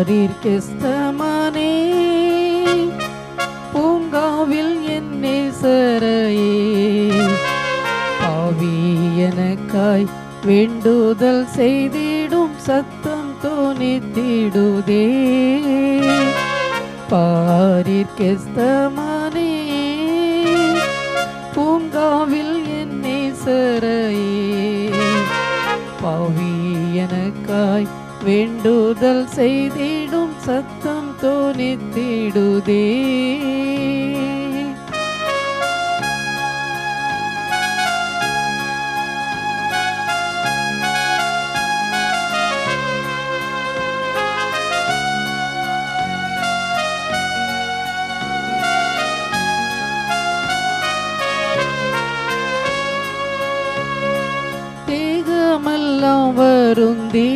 பாரீர் கெஸ்தமானே பூங்காவில் என் நேசரையே ஆவி எனக்காய் வேண்டுதல் செய்திடும் சத்தம் தோணித்திடுதே பாரீர் கெஸ்தமானே பூங்காவில் என் நேசரையே பாவி எனக்காய் வேண்டுதல் செய்திடும் சத்தம் தோணித்திடுதே தேகமெல்லாம் வருந்தி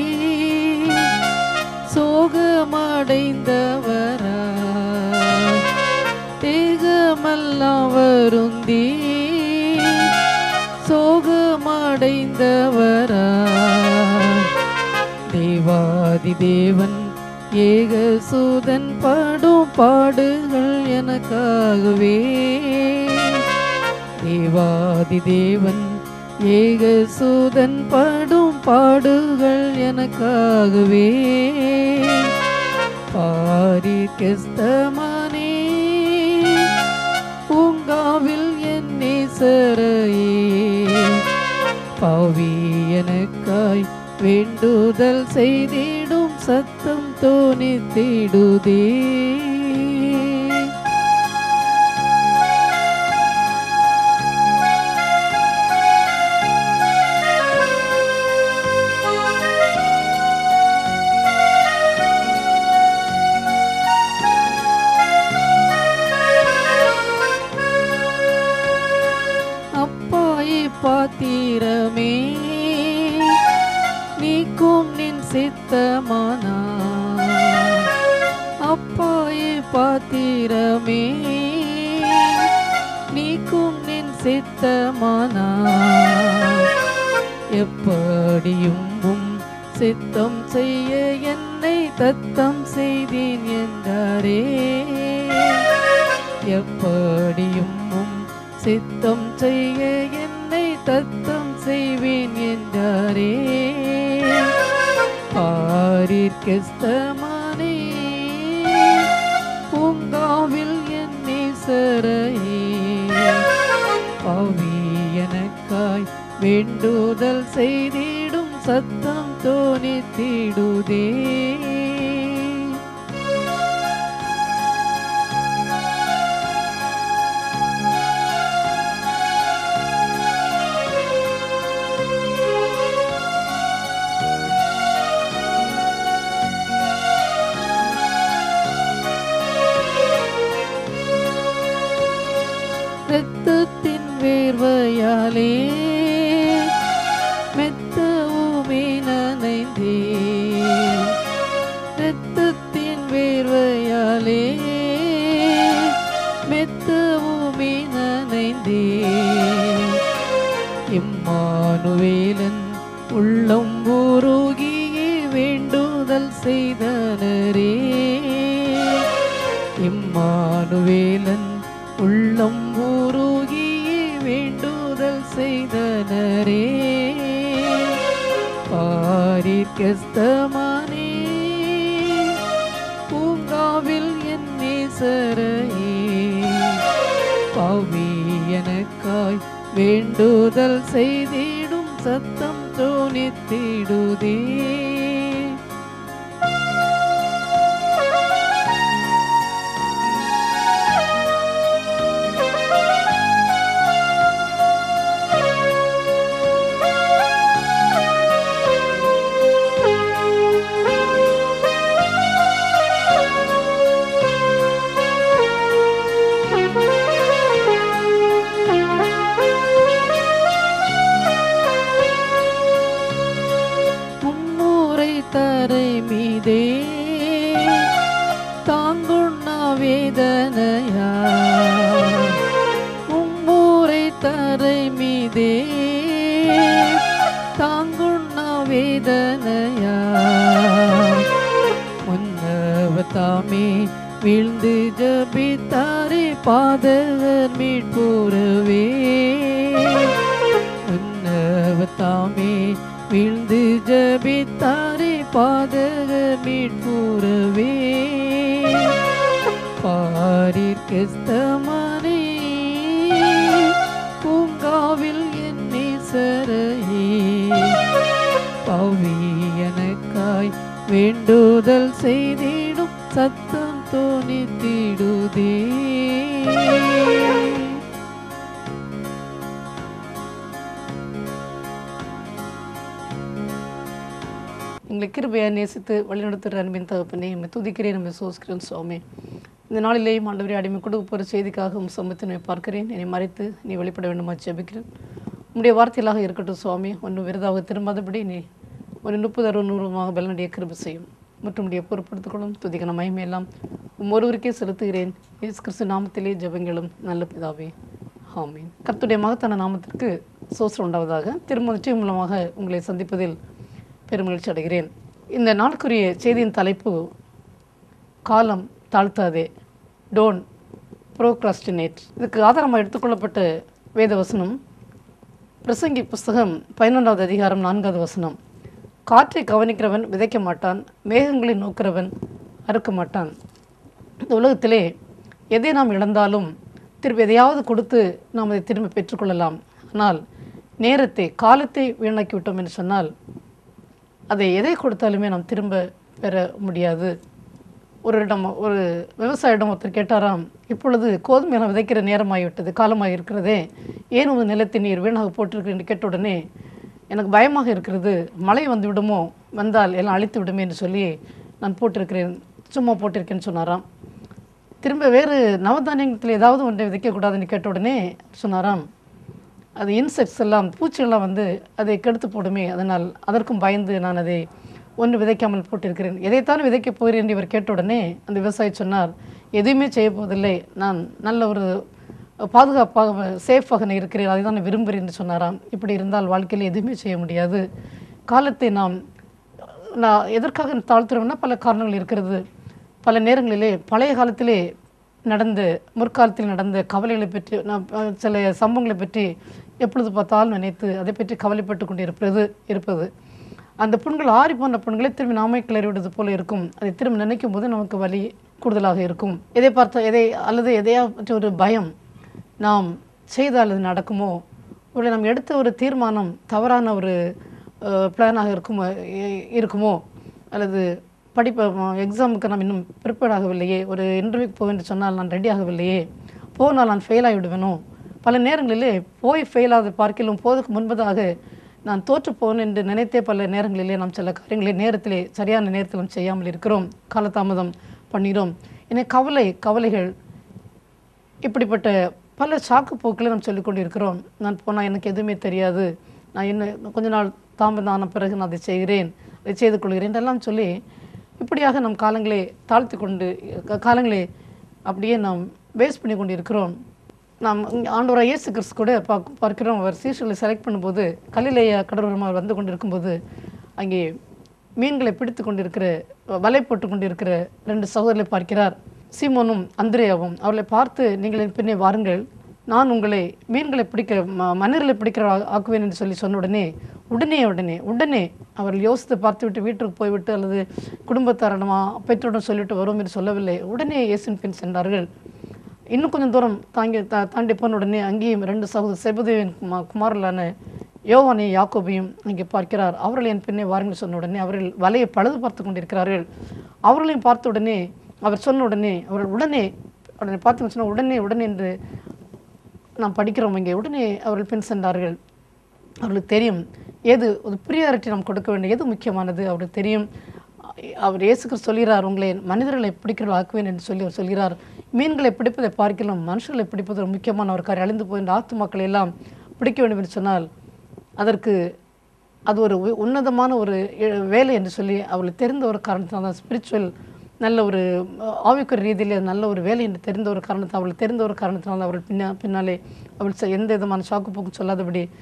சோகமடைந்தவரா தேகமெல்லாம் வருந்தி சோகமடைந்தவரா தேவாதி தேவன் ஏகசூதன் பாடும் பாடுகள் எனக்காகவே தேவாதி தேவன் ஏகசூதன் பாடும் பாடுகள் எனக்காகவே பாரி கெஸ்தமானே பூங்காவில் என் நேசரையே பாவி எனக்காய் வேண்டுதல் செய்திடும் சத்தம் தோணித்திடுதே அப்பாயை பாத்திரமே நீக்கும் நின் சித்தமானா அப்பாயை பாத்திரமே நீக்கும் நின் சித்தமானா எப்படியும் உம் சித்தம் செய்ய என்னை தத்தம் செய்தேன் என்றாரே எப்படியும் உம் சித்தம் செய்ய என்னை தத்தம் செய்வேன் என்றாரே பாரீர் கெஸ்தமானே பூங்காவில் என் நேசரையே பாவி எனக்காய் வேண்டுதல் செய்திடும் சத்தம் தோணித்திடுதே ரத்தத்தின் வேர்வையாலே மெத்தவுமே நனைந்தே ரத்தத்தின் வேர்வையாலே மெத்தவுமே நனைந்தே இம்மானுவேலன் உள்ளம் உருகியே வேண்டுதல் செய்தனரே இம்மானுவேலன் உள்ளம் உருகியே வேண்டுதல் செய்தனரே பாரீர் கெஸ்தமானே பூங்காவில் என் நேசரையே பாவி எனக்காய் வேண்டுதல் செய்திடும் சத்தம் தோணித்திடுதே மும்முறை தரை மீதே தாங்குண்ணா வேதனையா மும்முறை தரை மீதே தாங்குண்ணா வேதனையா முன்னர் தாமே வீழ்ந்து ஜபித்தாரே பாதவர் மீட்புறவே உன்னவர் தாமே வீழ்ந்து ஜபித்தாரே பாதவர் மீட்புறவே பாரிர் கிறிஸ்தமனே பூங்காவில் என் நேசரையே பவி எனக்காய் வேண்டுதல் செய்திடும் சத்தம் தோணித்திடுதே எங்களை கிருபையை நேசித்து வழிநடத்துகிற அன்பின் தகப்பனே நம்மை துதிக்கிறேன் நம்ம சோஸ்கிறேன் சுவாமி இந்த நாளிலேயும் ஆண்டவரே அடிமை கொடுக்க போகிற செய்திக்காக உம் சமத்தினை பார்க்கிறேன் என்னை மறைத்து நீ வெளிப்பட வேண்டுமா ஜெபிக்கிறேன் உம்முடைய வார்த்தையிலாக இருக்கட்டும் சுவாமி ஒன்று விருதாக திரும்பாதபடி நீ ஒரு முப்பது அறுபது நூறுமாக பலனுடைய கிருபை செய்யும் மற்றும் உடைய பொறுப்படுத்திக்கொள்ளும் துதிக்கணும் மகிமையெல்லாம் உம் ஒருவருக்கே செலுத்துகிறேன் இயேசு கிறிஸ்து நாமத்திலே ஜெபங்களும் நல்ல பிதாவே ஆமீன் கர்த்தருடைய மகத்தான நாமத்திற்கு சோசரம் உண்டாவதாக திரும்ப நிச்சயம் மூலமாக உங்களை சந்திப்பதில் பெருமகிழ்ச்சி அடைகிறேன் இந்த நாளுக்குரிய செய்தியின் தலைப்பு காலம் தாழ்த்தாதே டோன் ப்ரோக்ராஸ்டினேட் இதுக்கு ஆதாரமாக எடுத்துக்கொள்ளப்பட்ட வேத வசனம் பிரசங்கி புஸ்தகம் பதினொன்றாவது அதிகாரம் நான்காவது வசனம் காற்றை கவனிக்கிறவன் விதைக்க மாட்டான் மேகங்களை நோக்கிறவன் அறுக்க மாட்டான் இந்த உலகத்திலே எதை நாம் இழந்தாலும் திருப்பி எதையாவது கொடுத்து நாம் அதை திரும்ப பெற்றுக்கொள்ளலாம் ஆனால் நேரத்தை காலத்தை வீணாக்கி விட்டோம் என்று சொன்னால் அதை எதை கொடுத்தாலுமே நாம் திரும்ப பெற முடியாது ஒரு இடம் ஒரு விவசாயிடம் ஒருத்தர் கேட்டாராம் இப்பொழுது கோதுமை எல்லாம் விதைக்கிற நேரமாகிவிட்டது காலமாக இருக்கிறதே ஏன் உங்கள் நிலத்தை நீர் வீணாக போட்டிருக்கிறேன் என்று கேட்ட உடனே எனக்கு பயமாக இருக்கிறது மழை வந்து விடுமோ வந்தால் எல்லாம் அழித்து விடுமே என்று சொல்லி நான் போட்டிருக்கிறேன் சும்மா போட்டிருக்கேன்னு சொன்னாராம் திரும்ப வேறு நவதானியத்தில் ஏதாவது ஒன்றை விதைக்கக்கூடாதுன்னு கேட்ட உடனே சொன்னாராம் அது இன்செக்ட்ஸ் எல்லாம் பூச்சிகள்லாம் வந்து அதை கெடுத்து போடுமே அதனால் அதற்கும் பயந்து நான் அதை ஒன்று விதைக்காமல் போட்டிருக்கிறேன் எதைத்தான் விதைக்கப் போகிறேன் என்று இவர் கேட்ட உடனே அந்த விவசாயி சொன்னார் எதுவுமே செய்ய போவதில்லை நான் நல்ல ஒரு பாதுகாப்பாக சேஃபாக நான் இருக்கிறேன் அதை தான் நான் விரும்புகிறேன் என்று சொன்னாராம் இப்படி இருந்தால் வாழ்க்கையில் எதுவுமே செய்ய முடியாது காலத்தை நாம் நான் எதற்காக தாழ்த்துறோம்னா பல காரணங்கள் இருக்கிறது பல நேரங்களிலே பழைய காலத்திலே நடந்த முற்காலத்தில் நடந்த கவலைகளை பற்றி நான் அஹ், சில சம்பவங்களை பற்றி எப்பொழுது பார்த்தாலும் நினைத்து அதை பற்றி கவலைப்பட்டு கொண்டு இருப்பது இருப்பது அந்த புண்கள் ஆறி போன புண்களை திரும்பி நாமே கிளறி விடுவது போல இருக்கும் அதை திரும்ப நினைக்கும் போது நமக்கு வலி கூடுதலாக இருக்கும் எதை பார்த்தா எதை அல்லது எதையா பற்றி ஒரு பயம் நாம் செய்தால் அது நடக்குமோ ஒரு நாம் எடுத்த ஒரு தீர்மானம் தவறான ஒரு பிளானாக இருக்குமோ இ- இருக்குமோ அல்லது படிப்ப எக்ஸாமுக்கு நாம் இன்னும் ப்ரிப்பேர்ட் ஆகவில்லையே ஒரு இன்டர்வியூக்கு போக என்று சொன்னால் நான் ரெடி ஆகவில்லையே போனால் நான் ஃபெயில் ஆகிவிடுவேனோ பல நேரங்களிலே போய் ஃபெயில் ஆக பார்க்கிலும் போவதற்கு முன்பதாக நான் தோற்று போவேன் என்று நினைத்தே பல நேரங்களிலே நாம் சில காரியங்களை நேரத்திலே சரியான நேரத்தில் நாம் செய்யாமல் இருக்கிறோம் காலதாமதம் பண்ணுகிறோம் என கவலை கவலைகள் இப்படிப்பட்ட பல சாக்கு போக்களை நாம் சொல்லிக் கொண்டு இருக்கிறோம் நான் போனால் எனக்கு எதுவுமே தெரியாது நான் இன்னும் கொஞ்ச நாள் தாமதான பிறகு நான் அதை செய்கிறேன் அதை செய்து கொள்கிறேன் என்றெல்லாம் சொல்லி இப்படியாக நம் காலங்களை தாழ்த்தி கொண்டு க- காலங்களை அப்படியே நாம் வேஸ்ட் பண்ணி கொண்டு இருக்கிறோம் நாம் இங்க ஆண்டவராக இயேசு கிறிஸ்து கூட பார்க்க பார்க்கிறோம் அவர் சீஷர்களை செலக்ட் பண்ணும்போது கலிலேய கடற்கரை வந்து கொண்டு இருக்கும்போது அங்கே மீன்களை பிடித்து கொண்டிருக்கிற வலை போட்டு கொண்டிருக்கிற ரெண்டு சகோதரர்களை பார்க்கிறார் சீமோனும் அந்திரேயாவும் அவர்களை பார்த்து நீங்கள் என் பின்னே வாருங்கள் நான் உங்களை மீன்களை பிடிக்கிற ம- மனிதர்களை பிடிக்கிற ஆ- ஆக்குவேன் என்று சொல்லி சொன்ன உடனே உடனே உடனே உடனே அவர்கள் யோசித்து பார்த்துவிட்டு வீட்டுக்கு போய்விட்டு அல்லது குடும்பத்தாரிடமா பெற்றோரிடம் சொல்லிவிட்டு வரும் என்று சொல்லவில்லை உடனே இயேசுவின் பின் சென்றார்கள் இன்னும் கொஞ்சம் தூரம் தாங்கி தா தாண்டி போன உடனே அங்கேயும் ரெண்டு சகோதர செபதேவின் குமா- குமாரர்களான யோவானையும் யாக்கோபையும் அங்கே பார்க்கிறார் அவர்கள் என் பின்னே வாருங்கள் சொன்ன உடனே அவர்கள் வலையை பழுது பார்த்து கொண்டிருக்கிறார்கள் அவர்களையும் பார்த்த உடனே அவர் சொன்ன உடனே அவர்கள் உடனே உடனே பார்த்து சொன்ன உடனே உடனே என்று நாம் படிக்கிறோம் இங்கே உடனே அவர்கள் பின் சென்றார்கள் அவர்களுக்கு தெரியும் எது ஒரு ப்ரியாரிட்டி நாம் கொடுக்க வேண்டும் எது முக்கியமானது அவருக்கு தெரியும் அவர் இயேசு கிறிஸ்து சொல்கிறார் உங்களை மனிதர்களை பிடிக்கிறவர்கள் ஆக்குவேன் என்று சொல்லி அவர் சொல்கிறார் மீன்களை பிடிப்பதை பார்க்கலாம் மனுஷர்களை பிடிப்பது ஒரு முக்கியமான ஒரு காரியம் அழிந்து போகின்ற ஆத்துமாக்களை எல்லாம் பிடிக்க வேண்டும் என்று சொன்னால் அதற்கு அது ஒரு உ- உன்னதமான ஒரு இ- வேலை என்று சொல்லி அவளுக்கு தெரிந்த ஒரு காரணத்தினால் தான் ஸ்பிரிச்சுவல் நல்ல ஒரு அஹ், ஆவிக்குரிய ரீதியிலே அது நல்ல ஒரு வேலை என்று தெரிந்த ஒரு காரணத்தை அவளுக்கு தெரிந்த ஒரு காரணத்தினால் அவள் பின்னா பின்னாலே அவள் செ- எந்த விதமான சாக்கு போக்கும் சொல்லாதபடி அவர்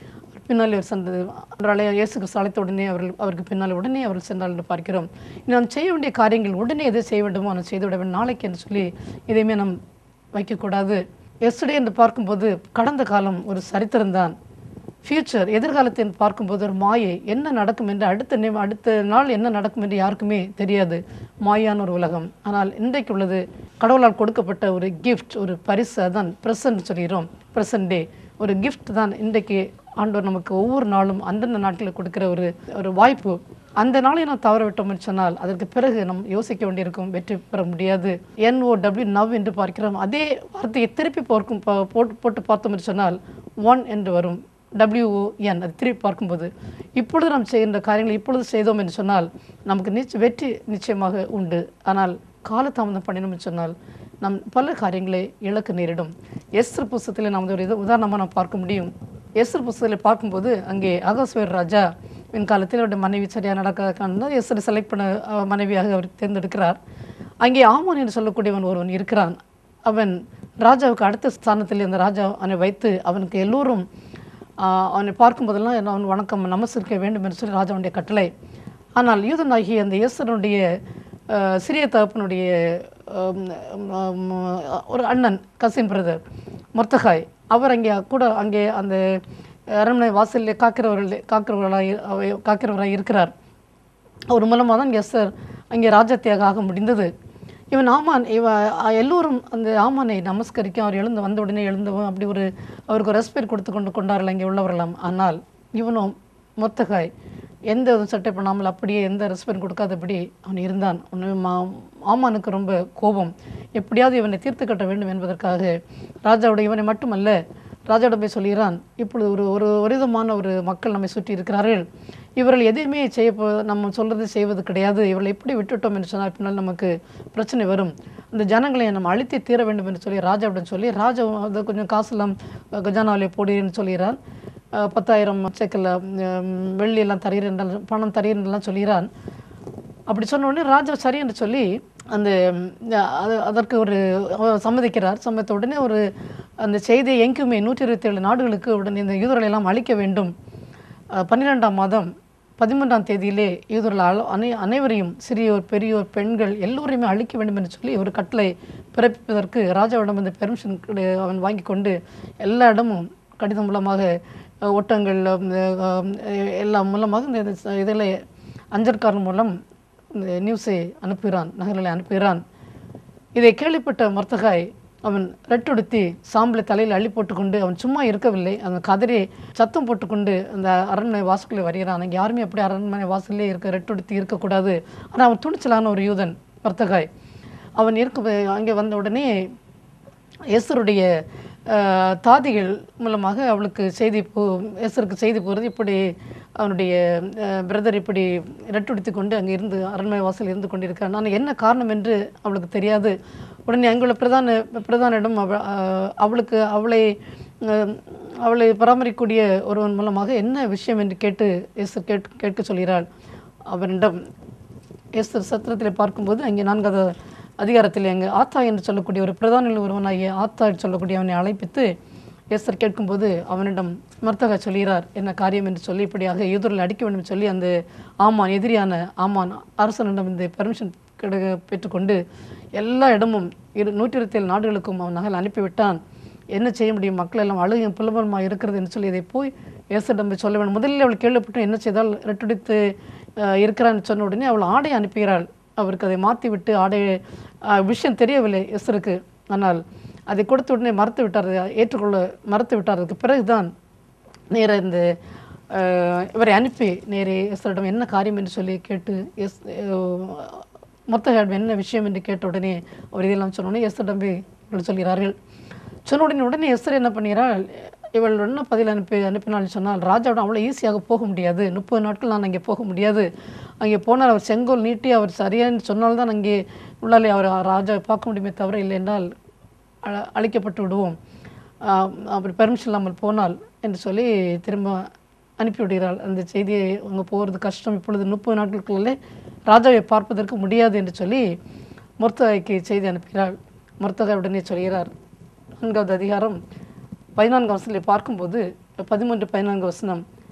பின்னாலே அவர் சென்றது அவராலே இயேசு கிறிஸ்து அழைத்த உடனே அவர்கள் அவருக்கு பின்னால் உடனே அவர்கள் சென்றால் என்று பார்க்கிறோம் நாம் செய்ய வேண்டிய காரியங்கள் உடனே எதை செய்ய வேண்டுமோ அதை செய்து விட வேண்டும் நாளைக்கு என்று சொல்லி எதையுமே நாம் வைக்கக்கூடாது எஸ்டே என்று பார்க்கும்போது கடந்த காலம் ஒரு சரித்திரம்தான் ஃபியூச்சர் எதிர்காலத்தை பார்க்கும்போது ஒரு மாயை என்ன நடக்கும் என்று அடுத்த நிமி- அடுத்த நாள் என்ன நடக்கும் என்று யாருக்குமே தெரியாது மாயான ஒரு உலகம் ஆனால் இன்றைக்கு உள்ளது கடவுளால் கொடுக்கப்பட்ட ஒரு கிஃப்ட் ஒரு பரிசு அதான் ப்ரெசன்ட் சொல்கிறோம் ப்ரெசன்ட் டே ஒரு கிஃப்ட் தான் இன்றைக்கு ஆண்டவர் நமக்கு ஒவ்வொரு நாளும் அந்தந்த நாட்களில் கொடுக்கிற ஒரு ஒரு வாய்ப்பு அந்த நாளை நாம் தவற விட்டோம் என்று சொன்னால் அதற்கு பிறகு நாம் யோசிக்க வேண்டியிருக்கும் வெற்றி பெற முடியாது என்ஓ டபிள்யூ நவ் என்று பார்க்கிறோம் அதே வார்த்தையை திருப்பி பார்க்கும் பா- போட்டு போட்டு பார்த்தோம் என்று சொன்னால் ஒன் என்று வரும் டபிள்யூஓஎன் அது திருப்பி பார்க்கும்போது இப்பொழுது நாம் செய்கின்ற காரியங்களை இப்பொழுது செய்தோம் என்று சொன்னால் நமக்கு நிச்ச வெற்றி நிச்சயமாக உண்டு ஆனால் காலதாமதம் பண்ணினோம் என்று சொன்னால் நம் பல காரியங்களை இழக்க நேரிடும் எஸ்ர் புஸ்தகத்தில் நாம் ஒரு இது உதாரணமாக நாம் பார்க்க முடியும் எஸ்ர் புஸ்தகத்தில் பார்க்கும்போது அங்கே அகஸ்வேர் ராஜா என் காலத்தில் அவருடைய மனைவி சரியாக நடக்காத எஸ்ரை செலக்ட் பண்ண அஹ், மனைவியாக அவர் தேர்ந்தெடுக்கிறார் அங்கே ஆமான் என்று சொல்லக்கூடியவன் ஒருவன் இருக்கிறான் அவன் ராஜாவுக்கு அடுத்த ஸ்தானத்தில் அந்த ராஜா அவனை வைத்து அவனுக்கு எல்லோரும் ஆஹ், அவனை பார்க்கும்போதெல்லாம் என்ன அவன் வணக்கம் நமஸ்கரிக்க வேண்டும் என்று சொல்லி ராஜாவுடைய கட்டளை ஆனால் யூதனாகி அந்த இயேசனுடைய ஆஹ், சிறிய தகப்பனுடைய ஆம், ஆம், ஒரு அண்ணன் கசின் பிரதர் மொர்த்தகாய் அவர் அங்கே கூட அங்கே அந்த அரண்மனை வாசலில் காக்கிறவர்கள் காக்கிறவர்களாக காக்கிறவராக இருக்கிறார் அவர் மூலமாக தான் எஸ்ஸர் அங்கே ராஜத்தியாக ஆக முடிந்தது இவன் ஆமான் இவ அ- எல்லோரும் அந்த ஆமானை நமஸ்கரிக்க அவர் எழுந்து வந்த உடனே எழுந்தவன் அப்படி ஒரு அவருக்கு ஒரு ரெஸ்பெக்ட் கொடுத்து கொண்டு கொண்டார்கள் அங்கே உள்ளவர்களாம் ஆனால் இவனும் மொத்தகாய் எந்த ஒரு சட்டை பண்ணாமல் அப்படியே எந்த ரெஸ்பெக்ட் கொடுக்காதபடி அவன் இருந்தான் உன்னை மா- ஆமானுக்கு ரொம்ப கோபம் எப்படியாவது இவனை தீர்த்து கட்ட வேண்டும் என்பதற்காக ராஜாவுடைய இவனை மட்டுமல்ல ராஜாவிடம் போய் சொல்கிறான் இப்பொழுது ஒரு ஒரு ஒரு விதமான ஒரு மக்கள் நம்மை சுற்றி இருக்கிறார்கள் இவர்கள் எதையுமே செய்ய போ- நம்ம சொல்றது செய்வது கிடையாது இவர்களை எப்படி விட்டுட்டோம் என்று சொன்னால் பின்னால் நமக்கு பிரச்சனை வரும் அந்த ஜனங்களை நம்ம அழித்தே தீர வேண்டும் என்று சொல்லி ராஜாவிடம் சொல்லி ராஜா அதை கொஞ்சம் காசெல்லாம் அஹ், கஜானாவிலே போடுறேன்னு சொல்கிறான் அஹ், பத்தாயிரம் சேக்கல்ல வெள்ளி எல்லாம் தருகிறேன் என்றால் பணம் தருகிறேன் எல்லாம் சொல்கிறான் அப்படி சொன்ன உடனே ராஜா சரி என்று சொல்லி அந்த ம், அது- அதற்கு ஒரு அவர் சம்மதிக்கிறார் சம்மதித்த உடனே ஒரு அந்த செய்தியை எங்குமே நூற்றி இருபத்தேழு நாடுகளுக்கு உடனே இந்த யூதர்களை எல்லாம் அழிக்க வேண்டும் அஹ், பன்னிரெண்டாம் மாதம் பதிமூன்றாம் தேதியிலே யூதர்கள் அள- அனை அனைவரையும் சிறியோர் பெரியோர் பெண்கள் எல்லோரையுமே அழிக்க வேண்டும் என்று சொல்லி ஒரு கட்டளை பிறப்பிப்பதற்கு ராஜாவிடம் இந்த பெர்மிஷன் அவன் வாங்கி கொண்டு எல்லா இடமும் கடிதம் மூலமாக அஹ், ஒட்டங்கள் அஹ், அஹ், எல்லாம் மூலமாக இந்த இதில் அஞ்சற்காரன் மூலம் இந்த நியூஸை அனுப்புகிறான் நகரில் அனுப்புகிறான் இதை கேள்விப்பட்ட மர்த்தகாய் அவன் ரெட்டுடுத்தி சாம்பலை தலையில் அள்ளி போட்டுக்கொண்டு அவன் சும்மா இருக்கவில்லை அந்த கதறி சத்தம் போட்டுக்கொண்டு அந்த அரண்மனை வாசலுக்குள்ளே வருகிறான் அங்கே யாருமே அப்படி அரண்மனை வாசல்லே இருக்க ரெட்டுடுத்தி இருக்கக்கூடாது ஆனால் அவன் துணிச்சலான ஒரு யூதன் மர்த்தகாய் அவன் இருக்க அங்கே வந்த உடனே எஸ்தருடைய அஹ், தாதிகள் மூலமாக அவளுக்கு செய்தி போ எஸ்தருக்கு செய்தி போகிறது இப்படி அவனுடைய பிரதர் இப்படி ரெட்டுடுத்தி கொண்டு அங்கே இருந்து அரண்மனை வாசல் இருந்து கொண்டிருக்கான் நான் என்ன காரணம் என்று அவளுக்கு தெரியாது உடனே அங்குள்ள பிரதான பிரதானிடம் அவ அஹ், அவளுக்கு அவளை அஹ், அவளை பராமரிக்கக்கூடிய ஒருவன் மூலமாக என்ன விஷயம் என்று கேட்டு எஸ்தர் கேட் கேட்க சொல்கிறாள் அவனிடம் எஸ்தர் சத்திரத்தில் பார்க்கும்போது அங்கே நான்காவது அதிகாரத்தில் அங்கே ஆத்தா என்று சொல்லக்கூடிய ஒரு பிரதானில் ஒருவனாகிய ஆத்தா என்று சொல்லக்கூடிய அவனை அழைப்பித்து எஸ்தர் கேட்கும்போது அவனிடம் மர்த்தகா சொல்கிறார் என்ன காரியம் என்று சொல்லி இப்படியாக யூதரில் அடிக்க வேண்டும் என்று சொல்லி அந்த ஆமான் எதிரியான ஆமான் அரசனிடம் இந்த பெர்மிஷன் பெற்றுக்கொண்டு எல்லா இடமும் இரு நூற்றி இருபத்தேழு நாடுகளுக்கும் அவன் நகல் அனுப்பிவிட்டான் என்ன செய்ய முடியும் மக்கள் எல்லாம் அழுகையும் புலம்பலமாக இருக்கிறது என்று சொல்லி இதை போய் ஏசரிடம் போய் சொல்ல வேண்டும் முதலில் அவள் கேள்விப்பட்டு என்ன செய்தால் ரெட்டடித்து இருக்கிறான்னு சொன்ன உடனே அவள் ஆடை அனுப்புகிறாள் அவருக்கு அதை மாற்றி விட்டு ஆடை அஹ், விஷயம் தெரியவில்லை எஸ்தருக்கு ஆனால் அதை கொடுத்த உடனே மறுத்து விட்டார் அதை ஏற்றுக்கொள்ள மறுத்து விட்டார் அதுக்கு பிறகுதான் நேர இந்த அஹ், இவரை அனுப்பி நேரே எஸ்தரிடம் என்ன காரியம் என்று சொல்லி கேட்டு எஸ் மொத்த என்ன விஷயம் என்று கேட்ட உடனே அவர் இதெல்லாம் சொன்ன உடனே எஸ்தரிடம் போய் இவர்கள் சொல்கிறார்கள் சொன்ன உடனே உடனே எஸ்தர் என்ன பண்ணுகிறாள் இவள் என்ன பதில் அனுப்பி அனுப்பினாள் சொன்னால் ராஜாவிடம் அவ்வளோ ஈஸியாக போக முடியாது முப்பது நாட்கள் நான் அங்கே போக முடியாது அங்கே போனால் அவர் செங்கோல் நீட்டி அவர் சரியான்னு சொன்னால்தான் அங்கே உள்ளாலே அவர் ராஜாவை பார்க்க முடியுமே தவிர இல்லை என்றால் அழ- அழிக்கப்பட்டு விடுவோம் ஆஹ் அவர் பெர்மிஷன் இல்லாமல் போனால் என்று சொல்லி திரும்ப அனுப்பிவிடுகிறாள் அந்த செய்தியை அவங்க போகிறது கஷ்டம் இப்பொழுது முப்பது நாட்களுக்குள்ளே ராஜாவை பார்ப்பதற்கு முடியாது என்று சொல்லி மொர்த்தகைக்கு செய்தி அனுப்புகிறாள் மொர்த்தகை உடனே சொல்கிறார் நான்காவது அதிகாரம் பதினான்கு வசனத்தை பார்க்கும்போது பதிமூன்று பதினான்கு வசனம்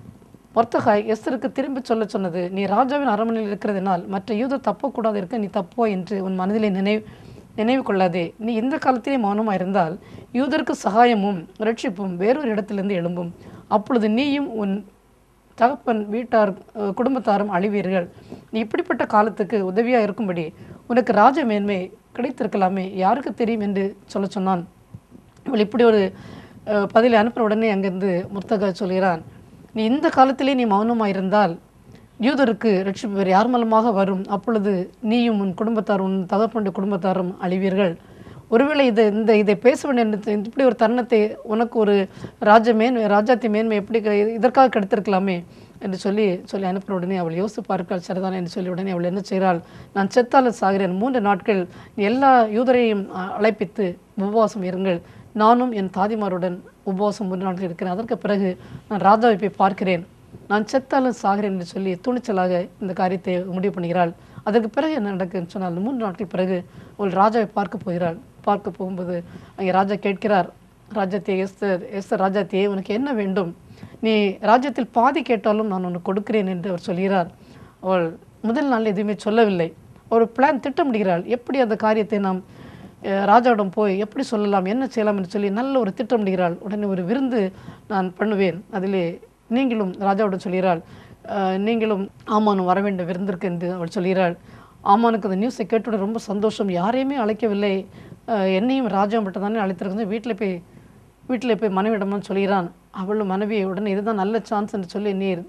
மொர்த்தகாய் எஸ்தருக்கு திரும்பி சொல்ல சொன்னது நீ ராஜாவின் அரண்மனையில் இருக்கிறதினால் மற்ற யூதர் தப்பக்கூடாது இருக்க நீ தப்போ என்று உன் மனதிலே நினைவு நினைவு கொள்ளாதே நீ இந்த காலத்திலே மௌனமாக இருந்தால் யூதருக்கு சகாயமும் ரட்சிப்பும் வேறொரு இடத்திலிருந்து எழும்பும் அப்பொழுது நீயும் உன் தகப்பன் வீட்டார் அஹ், குடும்பத்தாரும் அழிவீர்கள் நீ இப்படிப்பட்ட காலத்துக்கு உதவியாக இருக்கும்படி உனக்கு ராஜ மேன்மை கிடைத்திருக்கலாமே யாருக்கு தெரியும் என்று சொல்ல சொன்னான் இவள் இப்படி ஒரு அஹ், பதிலை அனுப்பின உடனே அங்கிருந்து முர்த்தகா சொல்கிறான் நீ இந்த காலத்திலே நீ மௌனமாக இருந்தால் யூதருக்கு ரட்சிப்பு வேறு யார் மூலமாக வரும் அப்பொழுது நீயும் உன் குடும்பத்தார் உன் தகப்பனுடைய குடும்பத்தாரும் அழிவீர்கள் ஒருவேளை இதை இந்த இதை பேச வேண்டிய இந்த- இப்படி ஒரு தருணத்தை உனக்கு ஒரு ராஜ மேன்மை ராஜாத்தி மேன்மை எப்படி கிடை- இதற்காக கிடைத்திருக்கலாமே என்று சொல்லி சொல்லி அனுப்பின உடனே அவள் யோசித்து பார்க்கிறாள் சரிதானே என்று சொல்லி உடனே அவள் என்ன செய்கிறாள் நான் செத்தாலும் சாகிறேன் மூன்று நாட்கள் நீ எல்லா யூதரையும் அ- அழைப்பித்து உபவாசம் இருங்கள் நானும் என் தாதிமாருடன் உபவாசம் மூன்று நாட்கள் இருக்கிறேன் அதற்கு பிறகு நான் ராஜாவை போய் பார்க்கிறேன் நான் செத்தாலும் சாகிறேன் என்று சொல்லி துணிச்சலாக இந்த காரியத்தை முடிவு பண்ணுகிறாள் அதற்கு பிறகு என்ன நடக்குதுன்னு சொன்னால் மூன்று நாட்கள் பிறகு ஒரு ராஜாவை பார்க்க போகிறாள் பார்க்க போகும்போது அங்கே ராஜா கேட்கிறார் ராஜ்யத்தை எஸ்தர் எஸ்தர் ராஜாத்தியே உனக்கு என்ன வேண்டும் நீ ராஜ்யத்தில் பாதி கேட்டாலும் நான் உனக்கு கொடுக்கிறேன் என்று அவர் சொல்கிறார் அவள் முதல் நாள் எதுவுமே சொல்லவில்லை ஒரு பிளான் திட்டமிடுகிறாள் எப்படி அந்த காரியத்தை நாம் அஹ், ராஜாவிடம் போய் எப்படி சொல்லலாம் என்ன செய்யலாம் என்று சொல்லி நல்ல ஒரு திட்டமிடுகிறாள் உடனே ஒரு விருந்து நான் பண்ணுவேன் அதிலே நீங்களும் ராஜாவிடம் சொல்கிறாள் அஹ், நீங்களும் ஆமானும் வர வேண்டும் விருந்திற்கு என்று அவள் சொல்கிறாள் ஆமானுக்கு அந்த நியூஸை கேட்டுடன் ரொம்ப சந்தோஷம் யாரையுமே அழைக்கவில்லை அஹ், என்னையும் ராஜா மட்டும் தானே அழைத்திருக்கணும் வீட்டில் போய் வீட்டில் போய் மனைவிடம்னு சொல்கிறான் அவளும் மனைவி உடனே இதுதான் நல்ல சான்ஸ் என்று சொல்லி நீர்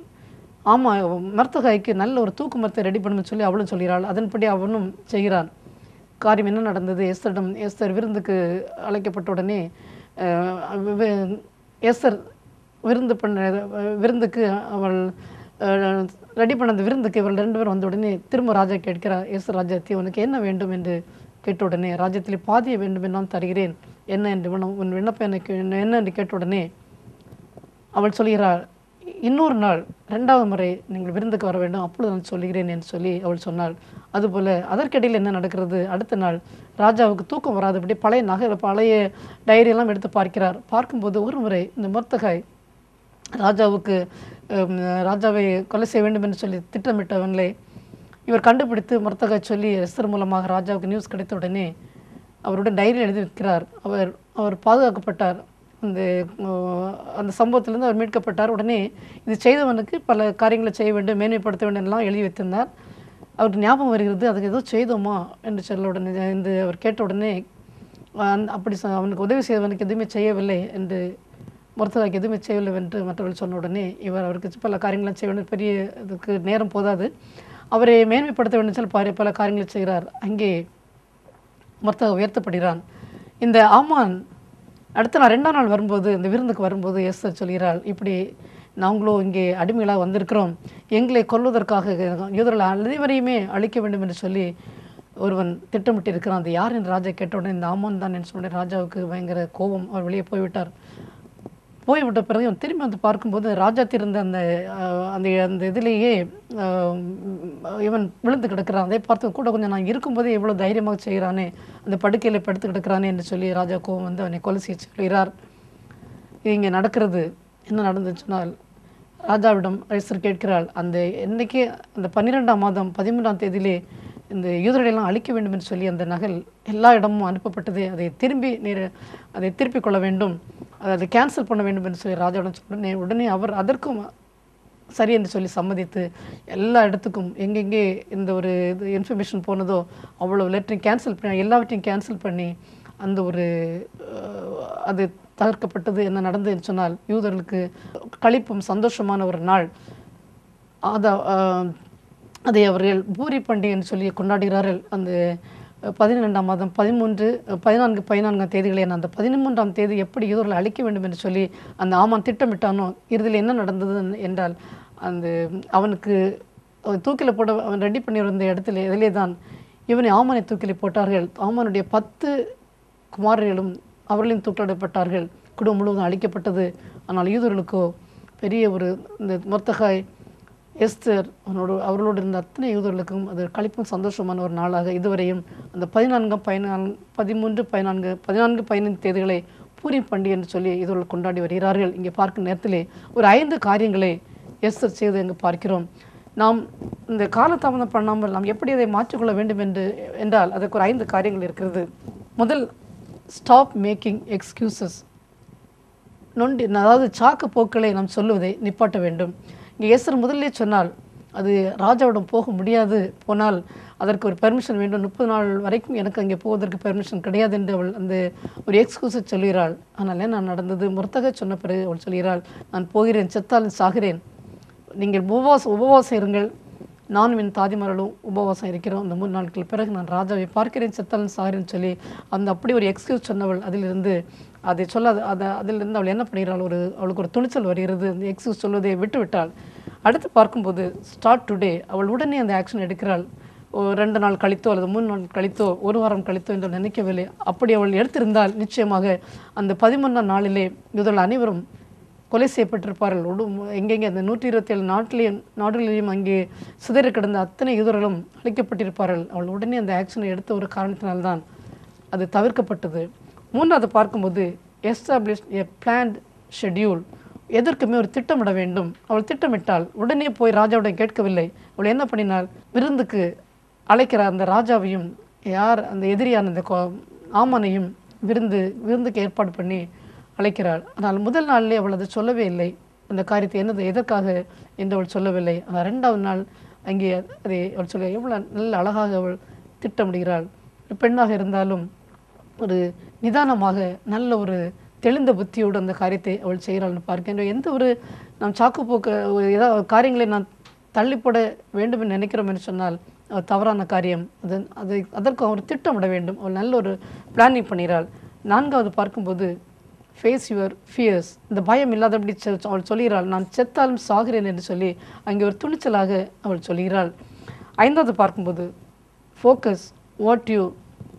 ஆமாம் மருத்துகாய்க்கு நல்ல ஒரு தூக்கு மரத்தை ரெடி பண்ணுன்னு சொல்லி அவளும் சொல்கிறாள் அதன்படி அவனும் செய்கிறான் காரியம் என்ன நடந்தது எஸ்தரிடம் எஸ்தர் விருந்துக்கு அழைக்கப்பட்ட உடனே அஹ், வி- எஸ்தர் விருந்து பண்ண விருந்துக்கு அவள் ரெடி பண்ண அந்த விருந்துக்கு இவள் ரெண்டு பேரும் வந்த உடனே திரும்ப ராஜா கேட்கிறார் எஸ்தர் ராஜாத்தி உனக்கு என்ன வேண்டும் என்று கேட்ட உடனே ராஜ்யத்தில் பாதிய வேண்டும் என்று நான் தருகிறேன் என்ன என்று விண்ண- உன் விண்ணப்பம் எனக்கு என்ன என்ன என்று கேட்ட உடனே அவள் சொல்கிறாள் இன்னொரு நாள் ரெண்டாவது முறை நீங்கள் விருந்துக்கு வர வேண்டும் அப்பொழுது நான் சொல்லுகிறேன் என்று சொல்லி அவள் சொன்னாள் அதுபோல அதற்கிடையில் என்ன நடக்கிறது அடுத்த நாள் ராஜாவுக்கு தூக்கம் வராதபடி பழைய நகை பழைய டைரியெல்லாம் எடுத்து பார்க்கிறார் பார்க்கும்போது ஒரு முறை இந்த மொர்த்தகாய் ராஜாவுக்கு ஹம், ராஜாவை கொலை செய்ய வேண்டும் என்று சொல்லி திட்டமிட்டவங்களே இவர் கண்டுபிடித்து மொர்த்தகாய் சொல்லி எஸ்தர் மூலமாக ராஜாவுக்கு நியூஸ் கிடைத்த உடனே அவருடன் டைரி எழுதி வைக்கிறார் அவர் அவர் பாதுகாக்கப்பட்டார் அந்த அஹ், அந்த சம்பவத்திலிருந்து அவர் மீட்கப்பட்டார் உடனே இது செய்தவனுக்கு பல காரியங்களை செய்ய வேண்டும் மேன்மைப்படுத்த வேண்டும் எல்லாம் எழுதி வைத்திருந்தார் அவருக்கு ஞாபகம் வருகிறது அதுக்கு ஏதோ செய்தோமா என்று சொல்ல உடனே இந்த அவர் கேட்ட உடனே அந்த- அப்படி சொ- அவனுக்கு உதவி செய்தவனுக்கு எதுவுமே செய்யவில்லை என்று மருத்துவருக்கு எதுவுமே செய்யவில்லை என்று மற்றவர்கள் சொன்ன உடனே இவர் அவருக்கு பல காரியங்களும் செய்ய வேண்டும் பெரிய இதுக்கு நேரம் போதாது அவரை மேன்மைப்படுத்த வேண்டும் சொல்லி பல பல காரியங்களை செய்கிறார் அங்கே மொத்த உயர்த்தப்படுகிறான் இந்த ஆமான் அடுத்த நாள் ரெண்டாம் நாள் வரும்போது இந்த விருந்துக்கு வரும்போது எஸ்தர் சொல்கிறாள் இப்படி நாங்களும் இங்கே அடிமைகளாக வந்திருக்கிறோம் எங்களை கொல்வதற்காக யூதர்கள் அனைவரையுமே அழிக்க வேண்டும் என்று சொல்லி ஒருவன் திட்டமிட்டு இருக்கிறான் அது யார் என்று ராஜா கேட்ட உடனே இந்த ஆமான் தான் என்று சொன்ன ராஜாவுக்கு பயங்கர கோபம் அவர் வெளியே போய்விட்டார் போய்விட்ட பிறகு இவன் திரும்பி வந்து பார்க்கும்போது ராஜா திருந்த அந்த அஹ், அந்த அந்த இதிலேயே அஹ், இவன் விழுந்து கிடக்கிறான் அதை பார்த்து கூட கொஞ்சம் நான் இருக்கும்போதே இவ்வளோ தைரியமாக செய்கிறானே அந்த படுக்கையில் படுத்து கிடக்கிறானே என்று சொல்லி ராஜா கோவம் வந்து அவனை கொலை செய்ய சொல்கிறார் இது இங்கே நடக்கிறது என்ன நடந்துச்சு சொன்னால் ராஜாவிடம் ஐசர் கேட்கிறாள் அந்த என்னைக்கு அந்த பன்னிரெண்டாம் மாதம் பதிமூன்றாம் தேதியிலே இந்த யூதர்களெல்லாம் அழிக்க வேண்டும் என்று சொல்லி அந்த நகல் எல்லா இடமும் அனுப்பப்பட்டது அதை திரும்பி நீர் அதை திருப்பிக் கொள்ள வேண்டும் அதை அதை கேன்சல் பண்ண வேண்டும் என்று சொல்லி ராஜாவிடம் சொன்ன உடனே உடனே அவர் அதற்கும் சரி என்று சொல்லி சம்மதித்து எல்லா இடத்துக்கும் எங்கெங்கே இந்த ஒரு இது இன்ஃபர்மேஷன் போனதோ அவ்வளோ லெட்டரையும் கேன்சல் பண்ணி எல்லாவற்றையும் கேன்சல் பண்ணி அந்த ஒரு அஹ், அது தகர்க்கப்பட்டது என்ன நடந்ததுன்னு சொன்னால் யூதர்களுக்கு களிப்பும் சந்தோஷமான ஒரு நாள் அதை ஆஹ், அதை அவர்கள் பூரி பண்டிகைன்னு சொல்லி கொண்டாடுகிறார்கள் அந்த பதினெண்டாம் மாதம் பதிமூன்று பதினான்கு பதினான்காம் தேதிகளே அந்த பதிமூன்றாம் தேதி எப்படி யூதர்களை அழிக்க வேண்டும் என்று சொல்லி அந்த ஆமான் திட்டமிட்டானோ இறுதியில் என்ன நடந்தது என்றால் அந்த அவனுக்கு அவன் தூக்கில போட அவன் ரெடி பண்ணியிருந்த இடத்துல இதிலே தான் இவனை ஆமானை தூக்கிலே போட்டார்கள் ஆமானுடைய பத்து குமாரர்களும் அவர்களையும் தூக்கிலிடப்பட்டார்கள் குடும்பம் முழுவதும் அழிக்கப்பட்டது ஆனால் யூதர்களுக்கோ பெரிய ஒரு இந்த மொத்தகாய் எஸ்தர் அவனோடு அவர்களோடு இருந்த அத்தனை யூதர்களுக்கும் அது களிப்பும் சந்தோஷமான ஒரு நாளாக இதுவரையும் அந்த பதினான்காம் பதினான்கு பதிமூன்று பதினான்கு பதினான்கு பதினைந்து தேதிகளை பூரி பண்டிகை என்று சொல்லி இதுவர்கள் கொண்டாடி வருகிறார்கள் இங்கே பார்க்கும் நேரத்திலே ஒரு ஐந்து காரியங்களை எஸ்தர் செய்து எங்கு பார்க்கிறோம் நாம் இந்த காலதாமதம் பண்ணாமல் நாம் எப்படி அதை மாற்றிக்கொள்ள வேண்டும் என்று என்றால் அதற்கு ஒரு ஐந்து காரியங்கள் இருக்கிறது முதல் ஸ்டாப் மேக்கிங் எக்ஸ்கியூசஸ் நொண்டி அதாவது சாக்கு போக்களை நாம் சொல்லுவதை நிப்பாட்ட வேண்டும் இங்கே எஸ்தர் முதல்லே சொன்னால் அது ராஜாவிடம் போக முடியாது போனால் அதற்கு ஒரு பெர்மிஷன் வேண்டும் முப்பது நாள் வரைக்கும் எனக்கு அங்கே போவதற்கு பெர்மிஷன் கிடையாது என்று அவள் அந்த ஒரு எக்ஸ்கூஸை சொல்கிறாள் ஆனால் என்ன நடந்தது முறத்தக சொன்ன பிறகு அவள் சொல்கிறாள் நான் போகிறேன் செத்தாலும் சாகிறேன் நீங்கள் உபவாசம் உபவாசம் இருங்கள் நானும் என் தாதிமார்களும் உபவாசம் இருக்கிறோம் அந்த மூணு நாட்கள் பிறகு நான் ராஜாவை பார்க்கிறேன் செத்தாலும் சாகிறேன்னு சொல்லி அந்த அப்படி ஒரு எக்ஸ்கியூஸ் சொன்னவள் அதிலிருந்து அதை சொல்லாத அதை அதிலிருந்து அவள் என்ன பண்ணுகிறாள் ஒரு அவளுக்கு ஒரு துணிச்சல் வருகிறது அந்த எக்ஸ்கியூஸ் சொல்வதை விட்டு விட்டாள் அடுத்து பார்க்கும்போது ஸ்டார்ட் டுடே அவள் உடனே அந்த ஆக்ஷன் எடுக்கிறாள் ஒரு ரெண்டு நாள் கழித்தோ அல்லது மூணு நாள் கழித்தோ ஒரு வாரம் கழித்தோ என்று நினைக்கவில்லை அப்படி அவள் எடுத்திருந்தால் நிச்சயமாக அந்த பதிமூணாம் நாளிலே இவர்கள் அனைவரும் கொலை செய்யப்பட்டிருப்பார்கள் உடு எங்கெங்கே அந்த நூற்றி இருபத்தி ஏழு நாட்டிலேயும் நாடுகளிலும் அங்கே சிதறி கிடந்த அத்தனை யூதர்களும் அழிக்கப்பட்டிருப்பார்கள் அவள் உடனே அந்த ஆக்ஷனை எடுத்த ஒரு காரணத்தினால்தான் அது தவிர்க்கப்பட்டது மூன்றாவது பார்க்கும்போது எஸ்டாப்ளிஷ் எ பிளான்ட் ஷெட்யூல் எதற்குமே ஒரு திட்டமிட வேண்டும் அவள் திட்டமிட்டால் உடனே போய் ராஜாவிடம் கேட்கவில்லை அவள் என்ன பண்ணினாள் விருந்துக்கு அழைக்கிற அந்த ராஜாவையும் யார் அந்த எதிரியான அந்த கோ- ஆமனையும் விருந்து விருந்துக்கு ஏற்பாடு பண்ணி அழைக்கிறாள் ஆனால் முதல் நாளிலே அவள் அதை சொல்லவே இல்லை அந்த காரியத்தை என்னது எதற்காக என்று அவள் சொல்லவில்லை ஆனால் ரெண்டாவது நாள் அங்கே அதை அவள் சொல்ல எவ்வளோ நல்ல அழகாக அவள் திட்டமிடுகிறாள் ஒரு பெண்ணாக இருந்தாலும் ஒரு நிதானமாக நல்ல ஒரு தெளிந்த புத்தியோடு அந்த காரியத்தை அவள் செய்கிறாள்னு பார்க்கின்ற எந்த ஒரு நாம் சாக்கு போக்கு ஒரு ஏதாவது காரியங்களை நான் தள்ளி போட வேண்டும் என்று நினைக்கிறோம் என்று சொன்னால் அது தவறான காரியம் அது அது அதற்கு அவர் திட்டமிட வேண்டும் அவள் நல்ல ஒரு பிளானிங் பண்ணுகிறாள் நான்காவது பார்க்கும்போது ஃபேஸ் யுவர் ஃபியர்ஸ் இந்த பயம் இல்லாதபடி சொ- அவள் சொல்கிறாள் நான் செத்தாலும் சாகிறேன் என்று சொல்லி அங்கே ஒரு துணிச்சலாக அவள் சொல்கிறாள் ஐந்தாவது பார்க்கும்போது focus what you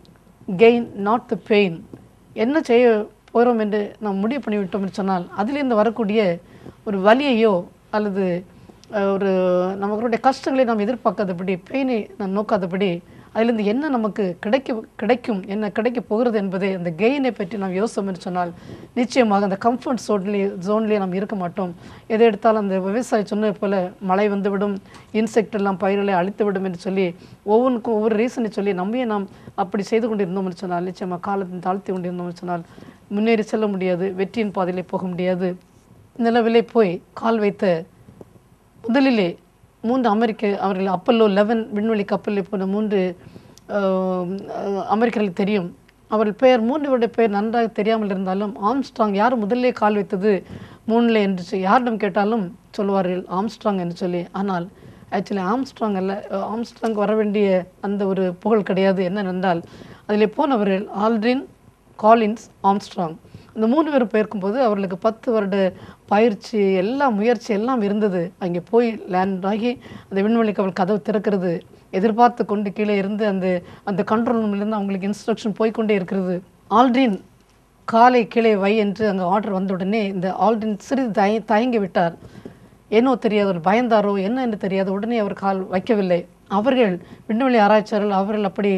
gain not the pain என்ன செய்ய போகிறோம் என்று நாம் முடிவு பண்ணிவிட்டோம் என்று சொன்னால் அதிலிருந்து வரக்கூடிய ஒரு வலியையோ அல்லது அஹ், ஒரு நம்மளுடைய கஷ்டங்களை நாம் எதிர்பார்க்காதபடி பெயினை நாம் நோக்காதபடி அதிலிருந்து என்ன நமக்கு கிடைக்க கிடைக்கும் என்ன கிடைக்க போகிறது என்பதை அந்த கெயினை பற்றி நாம் யோசித்தோம் என்று சொன்னால் நிச்சயமாக அந்த கம்ஃபர்ட் ஜோன்லேயே ஜோன்லேயே நாம் இருக்க மாட்டோம் எதை எடுத்தாலும் அந்த விவசாயி சொன்னது போல மழை வந்துவிடும் இன்செக்ட் எல்லாம் பயிர்களை அழித்து விடும் என்று சொல்லி ஒவ்வொன்றுக்கும் ஒவ்வொரு ரீசனை சொல்லி நம்மையே நாம் அப்படி செய்து கொண்டிருந்தோம் என்று சொன்னால் நிச்சயமாக காலத்தை தாழ்த்தி கொண்டிருந்தோம் என்று சொன்னால் முன்னேறி செல்ல முடியாது வெற்றியின் பாதையிலே போக முடியாது நிலவிலே போய் கால் வைத்த முதலிலே மூன்று அமெரிக்க அவர்கள் அப்பல்லோ லெவன் விண்வெளி கப்பலில் போன மூன்று ஆஹ், ஆஹ், அமெரிக்கர்களுக்கு தெரியும் அவர்கள் பெயர் மூன்றுவருடைய பெயர் நன்றாக தெரியாமல் இருந்தாலும் ஆம்ஸ்ட்ராங் யார் முதல்லே கால் வைத்தது மூணில் என்று சொல்லி யாரிடம் கேட்டாலும் சொல்லுவார்கள் ஆம்ஸ்ட்ராங் என்று சொல்லி ஆனால் ஆக்சுவலி ஆம்ஸ்ட்ராங் அல்ல அஹ், ஆம்ஸ்ட்ராங் வர வேண்டிய அந்த ஒரு புகழ் கிடையாது என்னவென்றால் அதில் போனவர்கள் ஆல்ட்ரின் காலின்ஸ் ஆம்ஸ்ட்ராங் இந்த மூணு பேரும் போயிருக்கும்போது அவர்களுக்கு பத்து வருட பயிற்சி எல்லா முயற்சி எல்லாம் இருந்தது அங்கே போய் லேண்ட் ஆகி அந்த விண்வெளி கப்பல் கதவு திறக்கிறது எதிர்பார்த்து கொண்டு கீழே இருந்து அந்த அந்த கண்ட்ரோல் ரூம்லேருந்து அவங்களுக்கு இன்ஸ்ட்ரக்ஷன் போய்க்கொண்டே இருக்கிறது ஆல்ட்ரின் காலை கீழே வை என்று அங்கே ஆர்டர் வந்த உடனே இந்த ஆல்ட்ரின் சிறிது தய தயங்கி விட்டார் என்னோ தெரியாது ஒரு பயந்தாரோ என்ன என்று தெரியாது உடனே அவர் கால் வைக்கவில்லை அவர்கள் விண்வெளி ஆராய்ச்சியாளர்கள் அவர்கள் அப்படி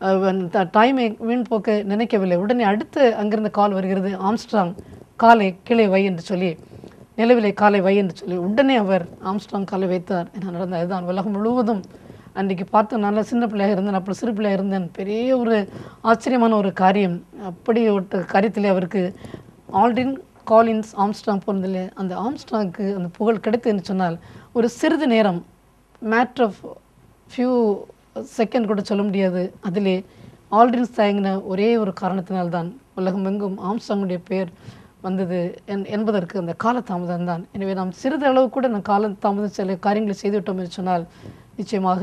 டைமை வீண் போக்க நினைக்கவில்லை உடனே அடுத்து அங்கிருந்து கால் வருகிறது ஆம்ஸ்ட்ராங் காலை கீழே வை என்று சொல்லி நிலவிலே காலை வை என்று சொல்லி உடனே அவர் ஆம்ஸ்ட்ராங் காலை வைத்தார் என்ன நடந்த அதுதான் உலகம் முழுவதும் அன்றைக்கு பார்த்து நல்ல சின்ன பிள்ளையாக இருந்தேன் அப்படி சிறு பிள்ளையாக இருந்தேன் பெரிய ஒரு ஆச்சரியமான ஒரு காரியம் அப்படி ஒரு காரியத்திலே அவருக்கு ஆல்டின் காலின்ஸ் ஆம்ஸ்ட்ராங் போனதில்லை அந்த ஆம்ஸ்ட்ராங்க்கு அந்த புகழ் கிடைத்ததுன்னு சொன்னால் ஒரு சிறிது நேரம் மேட்ரு ஆஃப் ஃபியூ செகண்ட் கூட சொல்ல முடியாது அதிலே ஆல்ட்ரின்ஸ் தயங்கின ஒரே ஒரு காரணத்தினால்தான் உலகம் எங்கும் ஆம்ஸ்டாங்குடைய பெயர் வந்தது என் என்பதற்கு அந்த காலதாமதம் தான் எனவே நாம் சிறிது அளவு கூட நம் காலதாமதம் சில காரியங்களை செய்துவிட்டோம் என்று சொன்னால் நிச்சயமாக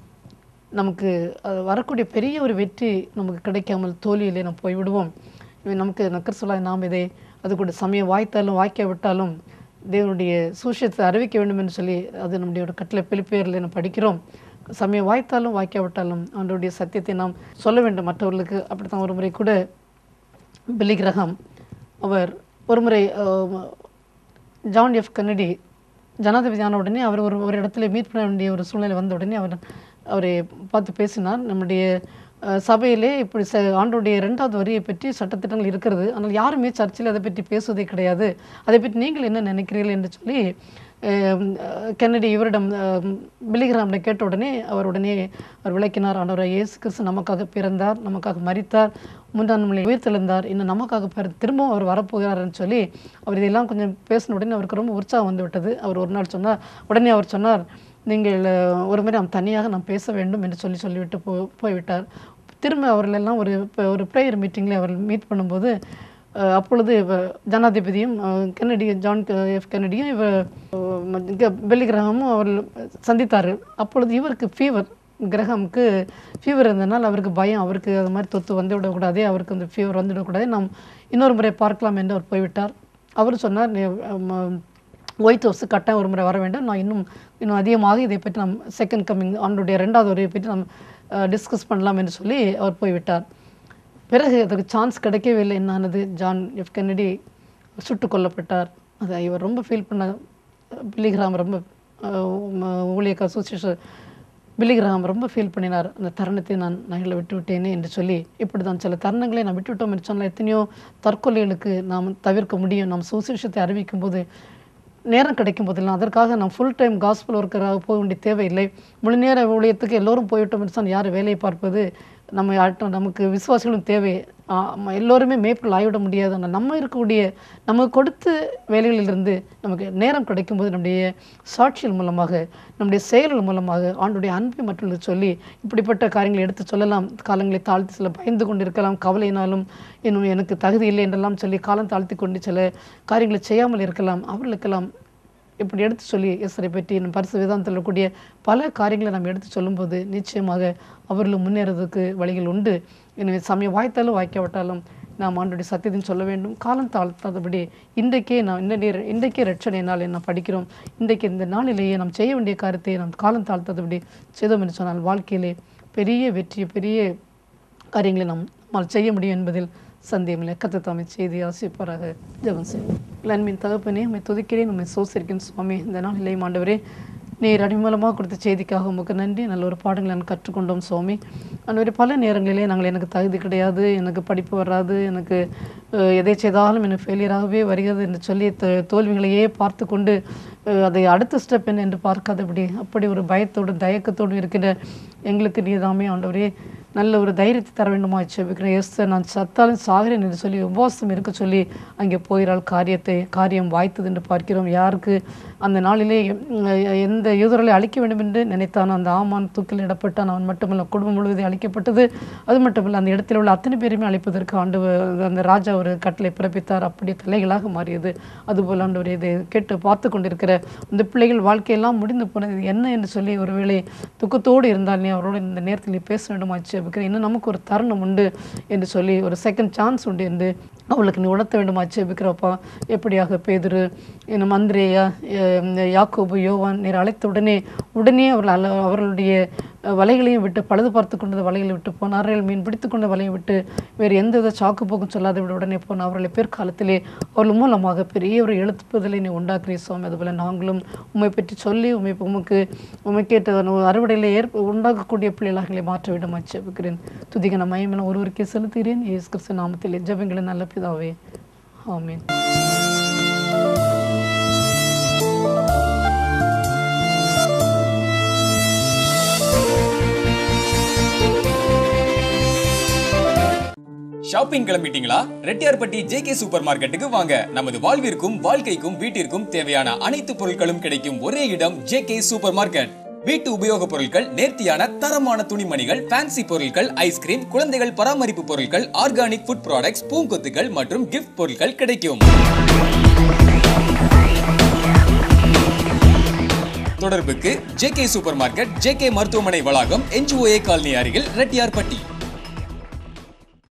நமக்கு அது வரக்கூடிய பெரிய ஒரு வெற்றி நமக்கு கிடைக்காமல் தோல்வியிலே நாம் போய்விடுவோம் எனவே நமக்கு நக்கர் சொல்ல நாம் இதை அது கூட சமயம் வாய்த்தாலும் வாய்க்க விட்டாலும் தேவனுடைய சூஷியத்தை அறிவிக்க வேண்டும் என்று சொல்லி அது நம்முடைய ஒரு கட்டளை பிலிப்பேரில் நாம் படிக்கிறோம் சமயம் வாய்த்தாலும் வாய்க்காவிட்டாலும் அவனுடைய சத்தியத்தை நாம் சொல்ல வேண்டும் மற்றவர்களுக்கு அப்படித்தான் ஒரு முறை கூட பில்லி கிரகம் அவர் ஒருமுறை அஹ், ஜான் எஃப் கன்னடி ஜனாதிபதி ஆன உடனே அவர் ஒரு ஒரு இடத்துல மீட் பண்ண வேண்டிய ஒரு சூழ்நிலை வந்த உடனே அவர் அவரை பார்த்து பேசினார் நம்முடைய அஹ், சபையிலே இப்படி ச ஆண்டோடைய இரண்டாவது வரியை பற்றி சட்டத்திட்டங்கள் இருக்கிறது ஆனால் யாருமே சர்ச்சில் அதை பற்றி பேசுவதே கிடையாது அதை பற்றி நீங்கள் என்ன நினைக்கிறீர்கள் என்று சொல்லி அஹ், கென்னடி இவரிடம் பிலிகிராமில் கேட்ட உடனே அவர் உடனே அவர் விளக்கினார் ஆண்டவர் இயேசு கிறிஸ்து நமக்காக பிறந்தார் நமக்காக மரித்தார் மூன்றாம் நாளில் உயிர்த்தெழுந்தார் இன்னும் நமக்காக பிற திரும்பவும் அவர் வரப்போகிறார்னு சொல்லி அவர் இதெல்லாம் கொஞ்சம் பேசின உடனே அவருக்கு ரொம்ப உற்சாகம் வந்து விட்டது அவர் ஒரு நாள் சொன்னார் உடனே அவர் சொன்னார் நீங்கள் அஹ், ஒரு முறை நாம் தனியாக நாம் பேச வேண்டும் என்று சொல்லி சொல்லிவிட்டு போ போய்விட்டார் திரும்ப அவர்கள் எல்லாம் ஒரு இப்ப ஒரு ப்ரேயர் மீட்டிங்கில் அவர் மீட் பண்ணும்போது அஹ், அப்பொழுது இவ ஜனாதிபதியும் அஹ், கென்னடி ஜான் கெ- எஃப் கென்னடியும் இவ அஹ், இங்க பெல்லி கிரகமும் அவர்கள் சந்தித்தார்கள் அப்பொழுது இவருக்கு ஃபீவர் கிரகமுக்கு ஃபீவர் இருந்ததுனால் அவருக்கு பயம் அவருக்கு அது மாதிரி தொத்து வந்து விடக்கூடாது அவருக்கு அந்த ஃபீவர் வந்துவிடக்கூடாது நாம் இன்னொரு முறை பார்க்கலாம் என்று அவர் போய்விட்டார் அவர் சொன்னார் "நீ, அம், ஒயிட் ஹவுஸ் கட்டாயம் ஒரு முறை வர வேண்டும் நான் இன்னும் இன்னும் அதிகமாக இதை பற்றி நாம் செகண்ட் கம்மிங் ஆண்டுடைய ரெண்டாவது உரையை பற்றி நாம் டிஸ்கஸ் பண்ணலாம் என்று சொல்லி அவர் போய்விட்டார் பிறகு அதுக்கு சான்ஸ் கிடைக்கவே இல்லை என்னானது ஜான் எஃப் கென்னடி சுட்டுக் கொல்லப்பட்டார் அதை இவர் ரொம்ப ஃபீல் பண்ண பில்லிகிராம் ரொம்ப ஊழியக்க அசோசியேஷன் பில்லிகிராம் ரொம்ப ஃபீல் பண்ணினார் அந்த தருணத்தை நான் நகைகளை விட்டு விட்டேனே என்று சொல்லி இப்படி தான் சில தருணங்களை நாம் விட்டு விட்டோம் என்று சொன்னால் எத்தனையோ தற்கொலைகளுக்கு நாம் தவிர்க்க முடியும் நாம் சுவிசேஷத்தை அறிவிக்கும் போது நேரம் கிடைக்கும் போதெல்லாம் அதற்காக நாம் ஃபுல் டைம் காஸ்பல் ஒர்க்கராக போக வேண்டிய தேவையில்லை முழு நேர ஊழியத்துக்கு எல்லோரும் போய்விட்டோம் என்று சொன்னால் யார் வேலையை பார்ப்பது நம்ம யார்ட்டும் நமக்கு விசுவாசிகளும் தேவை ஆ, ஆமா, எல்லோருமே மேப்பிள் ஆகிவிட முடியாது ஆனால் நம்ம இருக்கக்கூடிய நமக்கு கொடுத்த வேலைகளிலிருந்து நமக்கு நேரம் கிடைக்கும்போது நம்முடைய சாட்சிகள் மூலமாக நம்முடைய செயல்கள் மூலமாக ஆண்டுடைய அன்பை மற்றவர்களுக்கு சொல்லி இப்படிப்பட்ட காரியங்களை எடுத்து சொல்லலாம் காலங்களை தாழ்த்தி சில பயந்து கொண்டு இருக்கலாம் கவலையினாலும் இன்னும் எனக்கு தகுதி இல்லை என்றெல்லாம் சொல்லி காலம் தாழ்த்தி கொண்டு சில காரியங்களை செய்யாமல் இருக்கலாம் அவர்களுக்கெல்லாம் இப்படி எடுத்து சொல்லி இயேசுவை பற்றி இன்னும் பரிசு வேதாந்தத்தில் இருக்கக்கூடிய பல காரியங்களை நாம் எடுத்து சொல்லும்போது நிச்சயமாக அவர்களும் முன்னேறதுக்கு வழிகள் உண்டு எனவே சமயம் வாய்த்தாலும் வாய்க்காவிட்டாலும் நாம் ஆண்டுடைய சத்தியத்தையும் சொல்ல வேண்டும் காலம் தாழ்த்தாதபடி இன்றைக்கே நாம் இந்த நேர இன்றைக்கே ரட்சணை நாள் நாம் படிக்கிறோம் இன்றைக்கு இந்த நாளிலேயே நாம் செய்ய வேண்டிய காரியத்தை நாம் காலம் தாழ்த்தாதபடி செய்தோம் என்று சொன்னால் வாழ்க்கையிலே பெரிய வெற்றி பெரிய காரியங்களை நாம் நம்மால் செய்ய முடியும் என்பதில் சந்தேகமில்லை கத்து தாமை செய்தி ஆசிப்பாராக ஜெபம் செய்வோம் லன்மின் தகப்பனே உண்மை துதிக்கிறேன் உண்மை சோசிருக்கேன் சுவாமி இந்த நாள் இல்லை ஆண்டவரே நீர் அடிமூலமாக கொடுத்த செய்திக்காக உமக்கு நன்றி நல்ல ஒரு பாடங்களை நான் கற்றுக்கொண்டோம் சுவாமி ஆண்டவரே பல நேரங்களிலே நாங்கள் எனக்கு தகுதி கிடையாது எனக்கு படிப்பு வராது எனக்கு அஹ், எதை செய்தாலும் எனக்கு ஃபெயிலியராகவே வருகிறது என்று சொல்லி த- தோல்விகளையே பார்த்து கொண்டு அஹ், அதை அடுத்த ஸ்டெப் என்ன என்று பார்க்காதபடி அப்படி ஒரு பயத்தோடு தயக்கத்தோடு இருக்கிற எங்களுக்கு நீதாமே ஆண்டவரே நல்ல ஒரு தைரியத்தை தர வேண்டுமா செபிக்கிறேன் எஸ்தர் நான் சத்தாலும் சாகிறேன் என்று சொல்லி உபவாசம் இருக்க சொல்லி அங்கே போகிறாள் காரியத்தை காரியம் வாய்த்தது என்று பார்க்கிறோம் யாருக்கு அந்த நாளிலே உம், எந்த யூதர்களை அழிக்க வேண்டும் என்று நினைத்தான் அந்த ஆமான் தூக்கில் இடப்பட்டான் அவன் மட்டுமல்ல குடும்பம் முழுவதும் அழிக்கப்பட்டது அது மட்டுமல்ல அந்த இடத்தில் உள்ள அத்தனை பேருமே அழிப்பதற்கு ஆண்டு அந்த ராஜா ஒரு கட்டளை பிறப்பித்தார் அப்படி தலைகளாக மாறியது அதுபோல் ஆண்டவர் இதை கேட்டு பார்த்து கொண்டிருக்கிற இந்த பிள்ளைகள் வாழ்க்கையெல்லாம் முடிந்து போனது இது என்ன என்று சொல்லி ஒருவேளை துக்கத்தோடு இருந்தால் நீ அவரோடு இந்த நேரத்தில் நீ பேச வேண்டுமாச்சு அப்படிங்கிற இன்னும் நமக்கு ஒரு தருணம் உண்டு என்று சொல்லி ஒரு செகண்ட் சான்ஸ் உண்டு என்று அவளுக்கு நீ உணர்த்த வேண்டுமாச்சு அப்படிங்கிறப்பா எப்படியாக பேதுரு இன்னும் மந்திரேயா யாக்கோபு யோவான் நீர் அழைத்த உடனே உடனே அவர்கள் அல்ல அவர்களுடைய அஹ், வலைகளையும் விட்டு பழுது பார்த்து கொண்டது வலைகளை விட்டு போனார்கள் மீன் பிடித்து கொண்ட வலையை விட்டு வேறு எந்த வித சாக்கு போக்கும் சொல்லாத விட உடனே போன அவர்களை பிற்காலத்திலே அவர்கள் மூலமாக பெரிய ஒரு எழுத்துப்புதலை நீ உண்டாக்குறீ சுவாமி அதுபோல நாங்களும் உண்மை பற்றி சொல்லி உண்மை உமக்கு உமைக்கேற்ற அறுவடையில் ஏற்ப உண்டாக்கக்கூடிய பிள்ளைகளாக மாற்ற விட மாச்சுக்கிறேன் துதிகன மயமென ஒருவருக்கே செலுத்துகிறேன் இயேசு கிறிஸ்து நாமத்தில் ஜெபங்களை நல்ல பிதாவே ஆமென் ஷாப்பிங் கிளம்பிட்டீங்களா ரெட்டியார்பட்டி ஜேகே சூப்பர் மார்க்கெட்டுக்கு வாங்க நமது வாழ்விற்கும் வாழ்க்கைக்கும் வீட்டிற்கும் தேவையான அனைத்து பொருட்களும் கிடைக்கும் ஒரே இடம் ஜேகே சூப்பர் மார்க்கெட் வீட்டு உபயோகப் பொருட்கள் நேர்த்தியான தரமான துணிமணிகள் ஃபேன்சி பொருட்கள் ஐஸ்கிரீம் குழந்தைகள் பராமரிப்பு பொருட்கள் ஆர்கானிக் ஃபுட் ப்ராடக்ட்ஸ் பூங்கொத்துகள் மற்றும் கிஃப்ட் பொருட்கள் கிடைக்கும் தொடர்புக்கு ஜேகே சூப்பர் மார்க்கெட் ஜேகே மருத்துவமனை வளாகம் என்ஜிஓஏ காலனி அருகில் ரெட்டியார்பட்டி